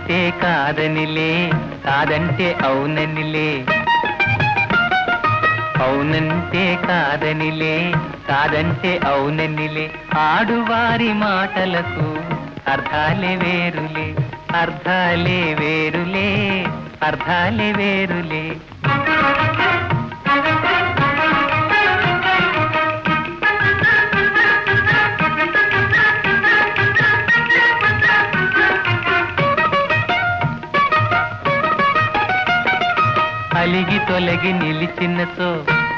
అవునంటే కాదనిలే కాదంటే అవుననిలే అవునంటే కాదనిలే కాదంటే అవుననిలే ఆడువారి మాటలకు అర్థాలే వేరులే అర్థాలే వేరులే అర్థాలే వేరులే అలిగి తొలగి నిలిచినచో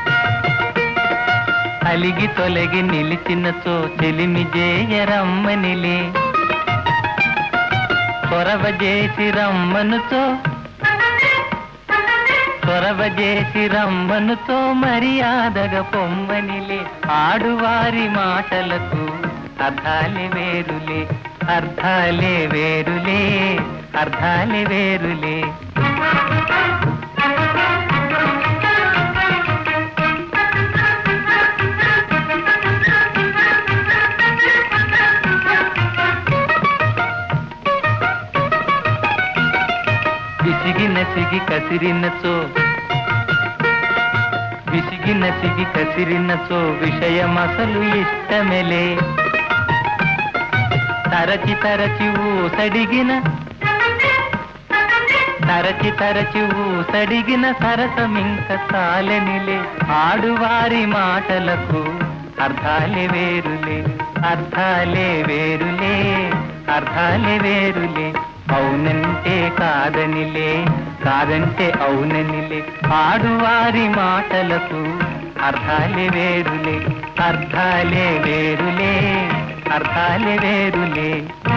అలిగి తొలగి నిలిచినచో చెలిమి జేయరమ్మనిలే కొరవ చేసి రమ్మనుతో కొరవ చేసి రమ్మనుతో మర్యాదగా పొమ్మనిలే ఆడువారి మాటలకు అర్థాలే వేరులే అర్థాలే వేరులే అర్థాలే వేరులే విసిగి నసిగి కసిరినచో విసిగి నసిగి కసిరినచో విషయమసలు ఇష్టమెలే తరచి తరచి ఊసడిగిన తరచి తరచి ఊసడిగిన సరసమింక సాలెనిలే ఆడువారి మాటలకు అర్థాలే వేరులే అర్థాలే వేరులే అర్థాలే వేరులే అవునంటే కాదనిలే కాదంటే అవుననిలే ఆడువారి మాటలకు అర్థాలే వేరులే అర్థాలే వేరులే అర్థాలే వేరులే